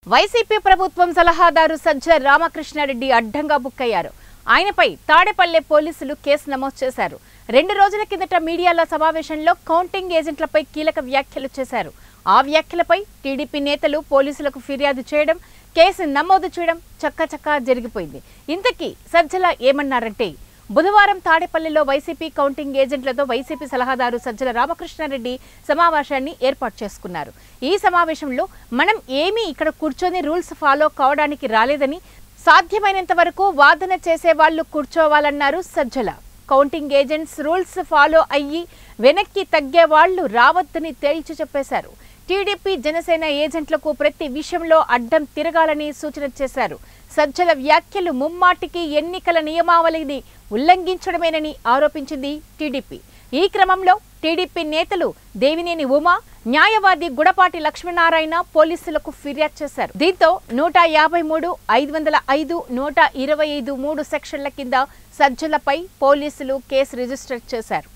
YCP ప్రభుత్వం సలహాదారు సజ్జల రామకృష్ణారెడ్డి అడ్డంగా బుక్కయ్యారు ఆయనపై తాడేపల్లె పోలీసులు కేసు నమోదు చేశారు రెండు రోజుల కిందట మీడియాల సమావేశంలో కౌంటింగ్ ఏజెంట్లపై కీలక వ్యాఖ్యలు చేశారు ఆ వ్యాఖ్యలపై టీడీపీ నేతలు పోలీసులకు ఫిర్యాదు చేయడం కేసు నమోదు చేయడం చక్కచక్కా జరిగిపోయింది ఇంతకీ సజ్జల ఏమన్నారంటే బుధవారం తాడేపల్లిలో వైసీపీ కౌంటింగ్ ఏజెంట్లతో వైసీపీ సలహాదారు సజ్జల రామకృష్ణారెడ్డి సమావేశాన్ని ఏర్పాటు చేసుకున్నారు ఈ సమావేశంలో మనం ఏమీ ఇక్కడ కూర్చొని రూల్స్ ఫాలో కావడానికి రాలేదని సాధ్యమైనంత వరకు వాదన చేసే వాళ్ళు కూర్చోవాలన్నారు Sajjala counting agents rules follow అయ్యి వెనక్కి తగ్గే వాళ్ళు రావద్దని తేల్చి చెప్పేశారు టీడీపీ జనసేన ఏజెంట్లకు ప్రతి విషయంలో అడ్డం తిరగాలని సూచన చేశారు సజ్జల వ్యాఖ్యలు ముమ్మాటికి ఎన్నికల నియమావళిని ఉల్లంఘించడమేనని ఆరోపించింది టీడీపీ ఈ క్రమంలో టీడీపీ నేతలు దేవినేని ఉమా న్యాయవాది గుడపాటి లక్ష్మీనారాయణ పోలీసులకు ఫిర్యాదు చేశారు దీంతో నూట యాభై మూడు ఐదు వందల ఐదు నూట ఇరవై ఐదు మూడు సెక్షన్ల కింద సజ్జలపై పోలీసులు కేసు రిజిస్టర్ చేశారు